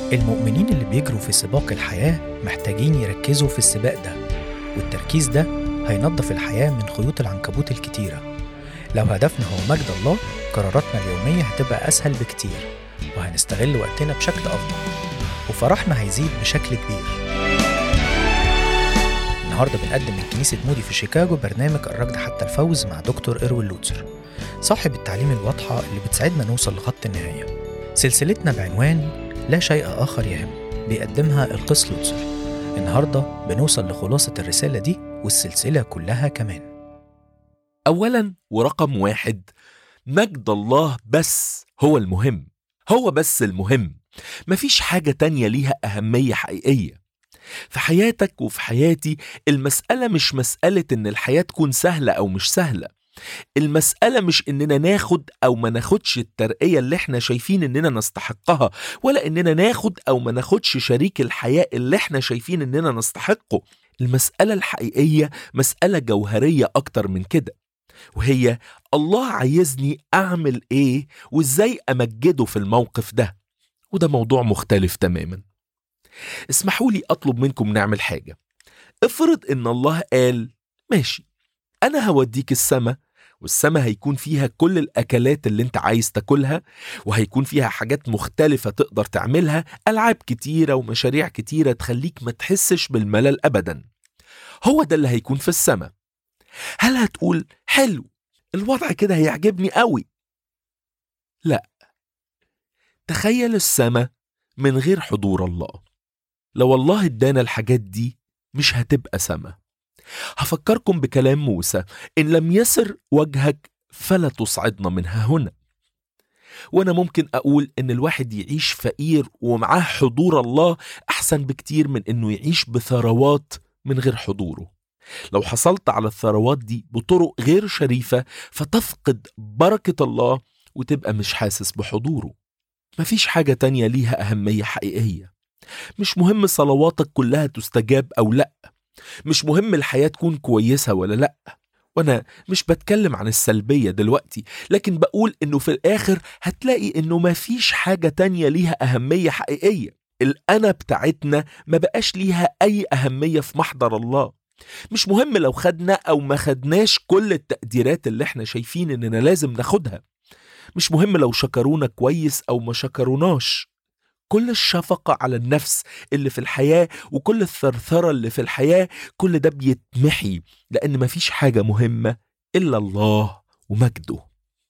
المؤمنين اللي بيجروا في سباق الحياة محتاجين يركزوا في السباق ده والتركيز ده هينظف الحياة من خيوط العنكبوت الكتيرة لو هدفنا هو مجد الله قراراتنا اليومية هتبقى أسهل بكتير وهنستغل وقتنا بشكل أفضل وفرحنا هيزيد بشكل كبير النهاردة بنقدم من كنيسة مودي في شيكاغو برنامج الركض حتى الفوز مع دكتور إروين لوتسر صاحب التعليم الواضحة اللي بتساعدنا نوصل لخط النهاية سلسلتنا بعنوان لا شيء آخر يهم بيقدمها القس لوتسر النهاردة بنوصل لخلاصة الرسالة دي والسلسلة كلها كمان أولا ورقم واحد مجد الله بس هو المهم هو بس المهم مفيش حاجة تانية ليها أهمية حقيقية في حياتك وفي حياتي المسألة مش مسألة إن الحياة تكون سهلة أو مش سهلة المسألة مش إننا ناخد أو ما ناخدش الترقية اللي إحنا شايفين إننا نستحقها ولا إننا ناخد أو ما ناخدش شريك الحياة اللي إحنا شايفين إننا نستحقه المسألة الحقيقية مسألة جوهرية أكتر من كده وهي الله عايزني أعمل إيه وإزاي أمجده في الموقف ده وده موضوع مختلف تماما اسمحوا لي أطلب منكم نعمل حاجة افرض إن الله قال ماشي أنا هوديك السما والسما هيكون فيها كل الأكلات اللي انت عايز تاكلها وهيكون فيها حاجات مختلفة تقدر تعملها ألعاب كتيرة ومشاريع كتيرة تخليك ما تحسش بالملل أبدا هو ده اللي هيكون في السما هل هتقول حلو الوضع كده هيعجبني قوي لا تخيل السما من غير حضور الله لو الله ادانا الحاجات دي مش هتبقى سما هفكركم بكلام موسى إن لم يسر وجهك فلا تصعدنا منها هنا وأنا ممكن أقول إن الواحد يعيش فقير ومعاه حضور الله أحسن بكتير من إنه يعيش بثروات من غير حضوره لو حصلت على الثروات دي بطرق غير شريفة فتفقد بركة الله وتبقى مش حاسس بحضوره مفيش حاجة تانية ليها أهمية حقيقية مش مهم صلواتك كلها تستجاب أو لأ مش مهم الحياة تكون كويسة ولا لأ وأنا مش بتكلم عن السلبية دلوقتي لكن بقول إنه في الآخر هتلاقي إنه مفيش حاجة تانية ليها أهمية حقيقية الأنا بتاعتنا ما بقاش ليها أي أهمية في محضر الله مش مهم لو خدنا أو ما خدناش كل التقديرات اللي احنا شايفين إننا لازم ناخدها مش مهم لو شكرونا كويس أو ما شكروناش كل الشفقة على النفس اللي في الحياة وكل الثرثرة اللي في الحياة كل ده بيتمحي لأن مفيش حاجة مهمة إلا الله ومجده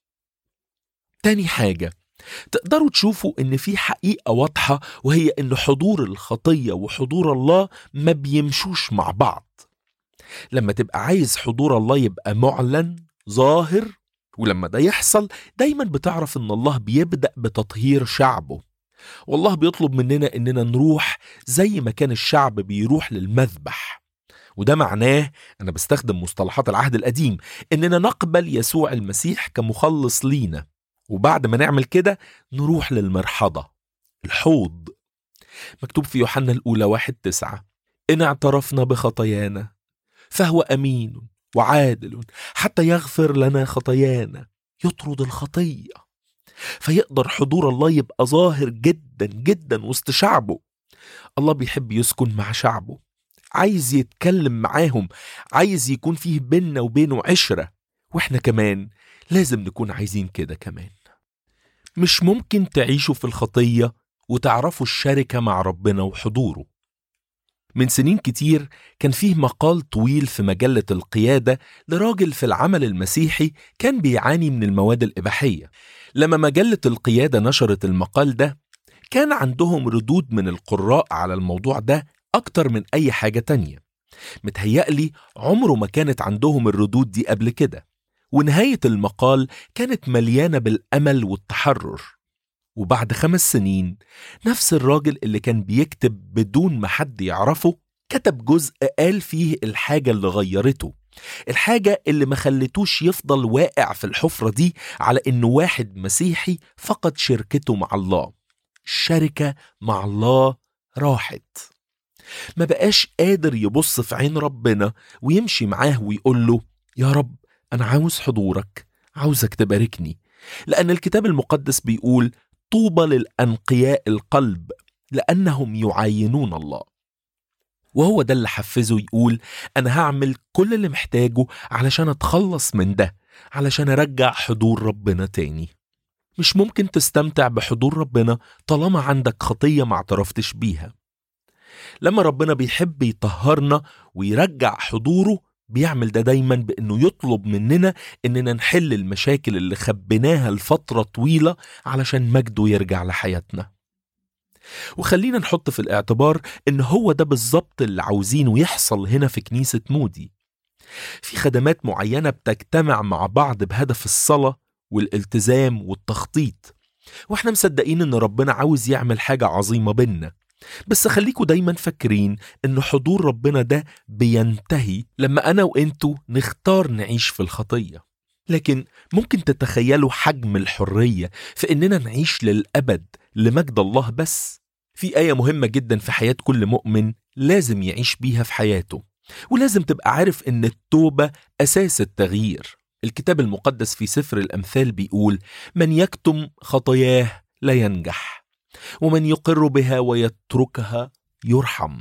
تاني حاجة تقدروا تشوفوا إن في حقيقة واضحة وهي إن حضور الخطية وحضور الله ما بيمشوش مع بعض لما تبقى عايز حضور الله يبقى معلن ظاهر ولما ده يحصل دايما بتعرف إن الله بيبدأ بتطهير شعبه والله بيطلب مننا اننا نروح زي ما كان الشعب بيروح للمذبح وده معناه انا بستخدم مصطلحات العهد القديم اننا نقبل يسوع المسيح كمخلص لينا وبعد ما نعمل كده نروح للمرحضة الحوض مكتوب في يوحنا الأولى واحد تسعة إن اعترفنا بخطايانا فهو أمين وعادل حتى يغفر لنا خطايانا يطرد الخطيه فيقدر حضور الله يبقى ظاهر جدا جدا وسط شعبه الله بيحب يسكن مع شعبه عايز يتكلم معاهم عايز يكون فيه بيننا وبينه عشرة واحنا كمان لازم نكون عايزين كده كمان مش ممكن تعيشوا في الخطية وتعرفوا الشركة مع ربنا وحضوره من سنين كتير كان فيه مقال طويل في مجلة القيادة لراجل في العمل المسيحي كان بيعاني من المواد الإباحية لما مجلة القيادة نشرت المقال ده كان عندهم ردود من القراء على الموضوع ده أكتر من أي حاجة تانية متهيألي عمره ما كانت عندهم الردود دي قبل كده ونهاية المقال كانت مليانة بالأمل والتحرر وبعد خمس سنين نفس الراجل اللي كان بيكتب بدون ما حد يعرفه كتب جزء قال فيه الحاجة اللي غيرته الحاجة اللي ما خلتوش يفضل واقع في الحفرة دي على إنه واحد مسيحي فقد شركته مع الله الشركة مع الله راحت ما بقاش قادر يبص في عين ربنا ويمشي معاه ويقول له يا رب أنا عاوز حضورك عاوزك تباركني لأن الكتاب المقدس بيقول طوبى للأنقياء القلب لأنهم يعاينون الله وهو ده اللي حفزه يقول أنا هعمل كل اللي محتاجه علشان أتخلص من ده علشان أرجع حضور ربنا تاني مش ممكن تستمتع بحضور ربنا طالما عندك خطية ما اعترفتش بيها لما ربنا بيحب يطهرنا ويرجع حضوره بيعمل ده دايما بانه يطلب مننا اننا نحل المشاكل اللي خبيناها لفتره طويله علشان مجده يرجع لحياتنا وخلينا نحط في الاعتبار ان هو ده بالظبط اللي عاوزينه يحصل هنا في كنيسه مودي في خدمات معينه بتجتمع مع بعض بهدف الصلاه والالتزام والتخطيط واحنا مصدقين ان ربنا عاوز يعمل حاجه عظيمه بينا بس خليكوا دايما فاكرين ان حضور ربنا ده بينتهي لما انا وانتوا نختار نعيش في الخطيه لكن ممكن تتخيلوا حجم الحريه في اننا نعيش للابد لمجد الله بس في ايه مهمه جدا في حياه كل مؤمن لازم يعيش بيها في حياته ولازم تبقى عارف ان التوبه اساس التغيير الكتاب المقدس في سفر الامثال بيقول من يكتم خطاياه لا ينجح ومن يقر بها ويتركها يرحم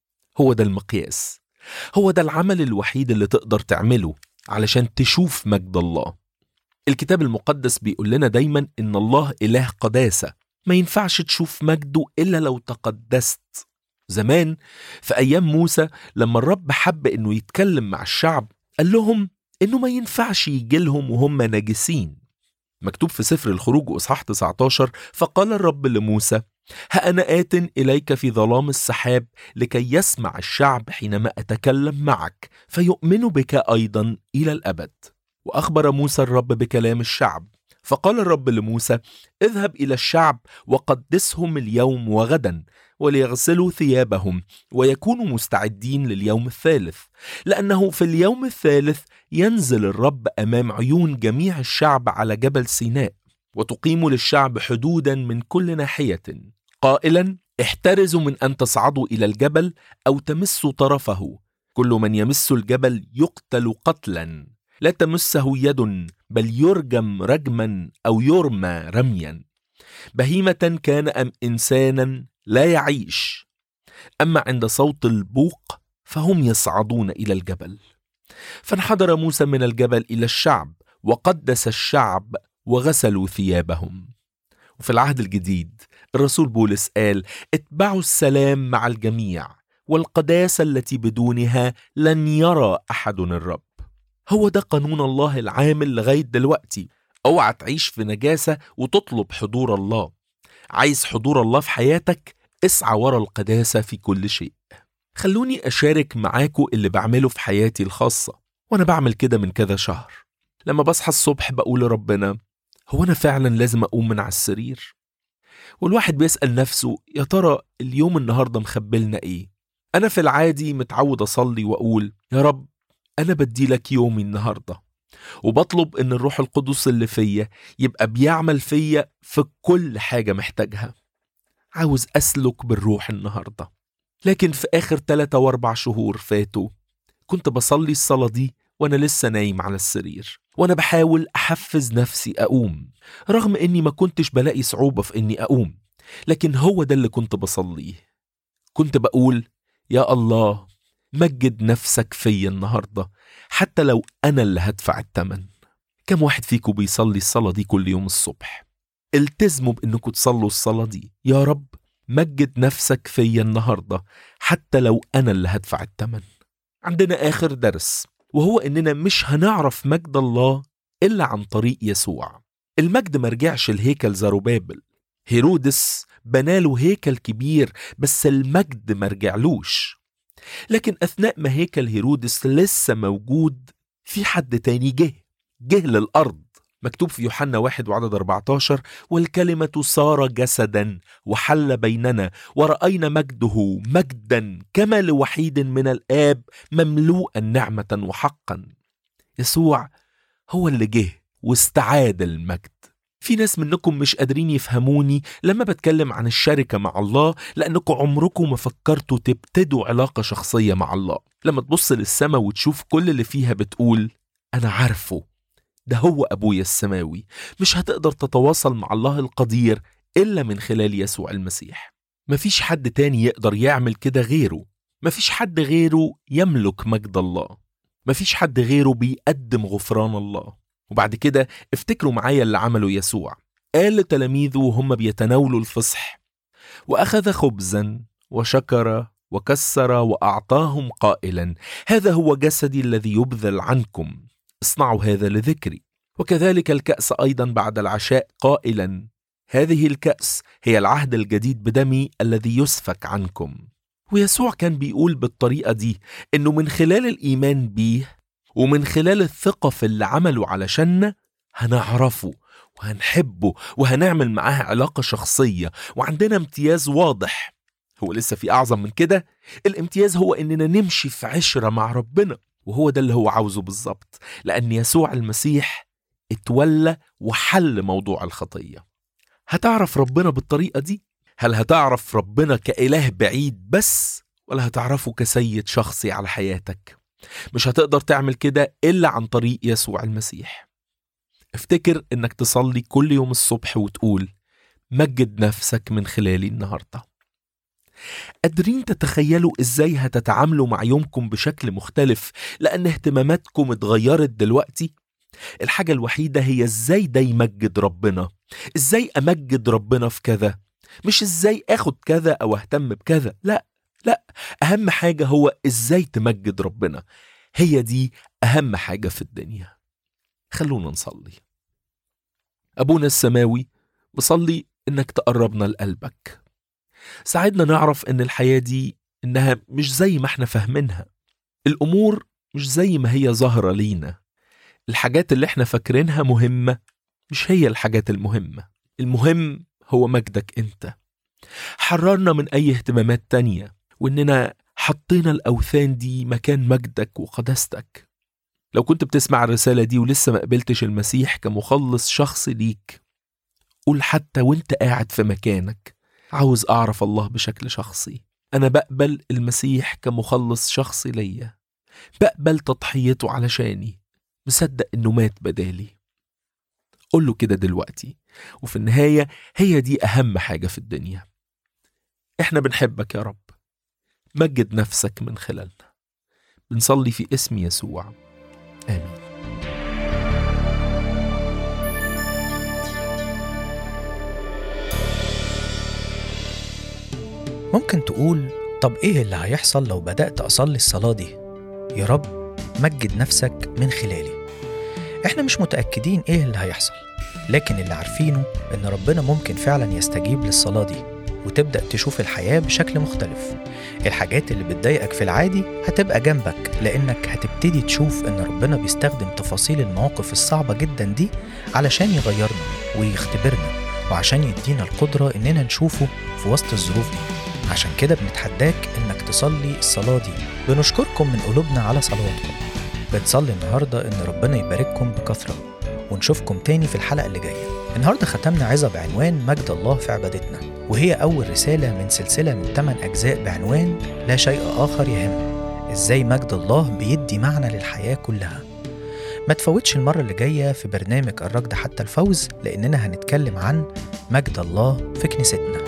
هو ده المقياس هو ده العمل الوحيد اللي تقدر تعمله علشان تشوف مجد الله الكتاب المقدس بيقول لنا دايما ان الله اله قداسه ما ينفعش تشوف مجده الا لو تقدست زمان في ايام موسى لما الرب حب انه يتكلم مع الشعب قال لهم انه ما ينفعش يجي لهم وهم ناجسين مكتوب في سفر الخروج اصحاح 19 فقال الرب لموسى ها انا ات اليك في ظلام السحاب لكي يسمع الشعب حينما اتكلم معك فيؤمنوا بك ايضا الى الابد واخبر موسى الرب بكلام الشعب فقال الرب لموسى اذهب الى الشعب وقدسهم اليوم وغدا وليغسلوا ثيابهم ويكونوا مستعدين لليوم الثالث لانه في اليوم الثالث ينزل الرب امام عيون جميع الشعب على جبل سيناء وتقيم للشعب حدودا من كل ناحيه قائلا احترزوا من ان تصعدوا الى الجبل او تمسوا طرفه كل من يمس الجبل يقتل قتلا لا تمسه يد بل يرجم رجما او يرمى رميا بهيمه كان ام انسانا لا يعيش اما عند صوت البوق فهم يصعدون الى الجبل فانحدر موسى من الجبل الى الشعب وقدس الشعب وغسلوا ثيابهم وفي العهد الجديد الرسول بولس قال اتبعوا السلام مع الجميع والقداسه التي بدونها لن يرى احد الرب هو ده قانون الله العامل لغايه دلوقتي اوعى تعيش في نجاسه وتطلب حضور الله عايز حضور الله في حياتك اسعى ورا القداسه في كل شيء خلوني اشارك معاكم اللي بعمله في حياتي الخاصه وانا بعمل كده من كذا شهر لما بصحى الصبح بقول لربنا هو انا فعلا لازم اقوم من على السرير والواحد بيسال نفسه يا ترى اليوم النهارده مخبلنا ايه انا في العادي متعود اصلي واقول يا رب انا بدي لك يومي النهارده وبطلب ان الروح القدس اللي فيا يبقى بيعمل فيا في كل حاجه محتاجها عاوز اسلك بالروح النهارده لكن في اخر ثلاثة واربع شهور فاتوا كنت بصلي الصلاة دي وانا لسه نايم على السرير وانا بحاول احفز نفسي اقوم رغم اني ما كنتش بلاقي صعوبة في اني اقوم لكن هو ده اللي كنت بصليه كنت بقول يا الله مجد نفسك فيا النهارده حتى لو انا اللي هدفع الثمن كم واحد فيكم بيصلي الصلاة دي كل يوم الصبح التزموا بانكم تصلوا الصلاة دي يا رب مجد نفسك فيا النهارده حتى لو انا اللي هدفع الثمن عندنا اخر درس وهو اننا مش هنعرف مجد الله الا عن طريق يسوع المجد مرجعش الهيكل زروبابل هيرودس بناله هيكل كبير بس المجد مرجعلوش لكن اثناء ما هيكل هيرودس لسه موجود في حد تاني جه جه للارض مكتوب في يوحنا واحد وعدد 14 والكلمة صار جسدا وحل بيننا ورأينا مجده مجدا كما لوحيد من الآب مملوءا نعمة وحقا يسوع هو اللي جه واستعاد المجد في ناس منكم مش قادرين يفهموني لما بتكلم عن الشركة مع الله لأنكم عمركم ما فكرتوا تبتدوا علاقة شخصية مع الله لما تبص للسماء وتشوف كل اللي فيها بتقول أنا عارفه ده هو أبويا السماوي مش هتقدر تتواصل مع الله القدير إلا من خلال يسوع المسيح مفيش حد تاني يقدر يعمل كده غيره مفيش حد غيره يملك مجد الله مفيش حد غيره بيقدم غفران الله وبعد كده افتكروا معايا اللي عمله يسوع قال لتلاميذه وهم بيتناولوا الفصح واخذ خبزا وشكر وكسر واعطاهم قائلا هذا هو جسدي الذي يبذل عنكم اصنعوا هذا لذكري وكذلك الكاس ايضا بعد العشاء قائلا هذه الكاس هي العهد الجديد بدمي الذي يسفك عنكم ويسوع كان بيقول بالطريقه دي انه من خلال الايمان بيه ومن خلال الثقه في اللي عمله علشاننا هنعرفه وهنحبه وهنعمل معاه علاقه شخصيه وعندنا امتياز واضح هو لسه في اعظم من كده الامتياز هو اننا نمشي في عشره مع ربنا وهو ده اللي هو عاوزه بالظبط لان يسوع المسيح اتولى وحل موضوع الخطيه هتعرف ربنا بالطريقه دي هل هتعرف ربنا كاله بعيد بس ولا هتعرفه كسيد شخصي على حياتك مش هتقدر تعمل كده الا عن طريق يسوع المسيح افتكر انك تصلي كل يوم الصبح وتقول مجد نفسك من خلالي النهارده قادرين تتخيلوا ازاي هتتعاملوا مع يومكم بشكل مختلف لان اهتماماتكم اتغيرت دلوقتي الحاجة الوحيدة هي ازاي ده يمجد ربنا ازاي امجد ربنا في كذا مش ازاي اخد كذا او اهتم بكذا لا لا اهم حاجة هو ازاي تمجد ربنا هي دي اهم حاجة في الدنيا خلونا نصلي ابونا السماوي بصلي انك تقربنا لقلبك ساعدنا نعرف ان الحياة دي انها مش زي ما احنا فاهمينها الامور مش زي ما هي ظاهرة لينا الحاجات اللي احنا فاكرينها مهمة مش هي الحاجات المهمة المهم هو مجدك انت حررنا من اي اهتمامات تانية واننا حطينا الاوثان دي مكان مجدك وقداستك لو كنت بتسمع الرسالة دي ولسه ما قبلتش المسيح كمخلص شخصي ليك قول حتى وانت قاعد في مكانك عاوز اعرف الله بشكل شخصي انا بقبل المسيح كمخلص شخصي ليا بقبل تضحيته علشاني مصدق انه مات بدالي قول له كده دلوقتي وفي النهاية هي دي أهم حاجة في الدنيا إحنا بنحبك يا رب مجد نفسك من خلالنا بنصلي في اسم يسوع آمين ممكن تقول طب ايه اللي هيحصل لو بدأت أصلي الصلاة دي؟ يا رب مجد نفسك من خلالي احنا مش متأكدين ايه اللي هيحصل لكن اللي عارفينه ان ربنا ممكن فعلا يستجيب للصلاة دي وتبدأ تشوف الحياة بشكل مختلف الحاجات اللي بتضايقك في العادي هتبقى جنبك لأنك هتبتدي تشوف إن ربنا بيستخدم تفاصيل المواقف الصعبة جدا دي علشان يغيرنا ويختبرنا وعشان يدينا القدرة إننا نشوفه في وسط الظروف دي عشان كده بنتحداك إنك تصلي الصلاة دي بنشكركم من قلوبنا على صلواتكم بنصلي النهاردة إن ربنا يبارككم بكثرة ونشوفكم تاني في الحلقة اللي جاية النهاردة ختمنا عظة بعنوان مجد الله في عبادتنا وهي أول رسالة من سلسلة من 8 أجزاء بعنوان لا شيء آخر يهم إزاي مجد الله بيدي معنى للحياة كلها ما تفوتش المرة اللي جاية في برنامج الركض حتى الفوز لأننا هنتكلم عن مجد الله في كنيستنا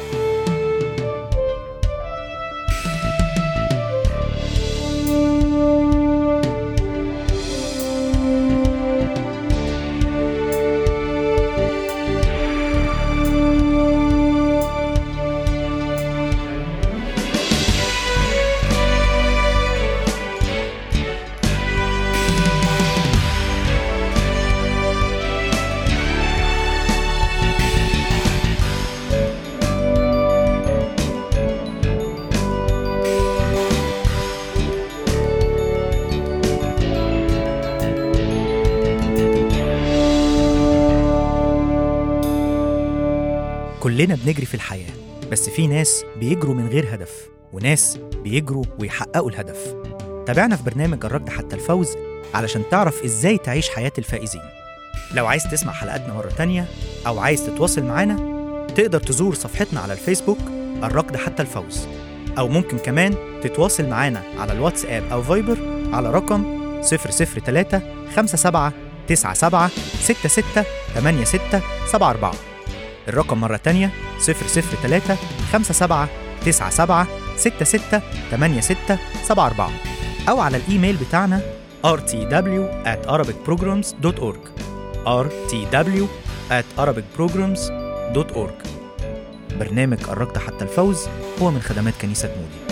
كلنا بنجري في الحياة بس في ناس بيجروا من غير هدف وناس بيجروا ويحققوا الهدف تابعنا في برنامج الركض حتى الفوز علشان تعرف ازاي تعيش حياة الفائزين لو عايز تسمع حلقاتنا مرة تانية أو عايز تتواصل معانا تقدر تزور صفحتنا على الفيسبوك الركض حتى الفوز أو ممكن كمان تتواصل معانا على الواتساب أو فايبر على رقم 003 57 97 66 86 74 الرقم مرة تانية 003 57 97 66 86 74 أو على الإيميل بتاعنا rtw at arabicprograms.org rtw at arabicprograms.org برنامج قربت حتى الفوز هو من خدمات كنيسة مودي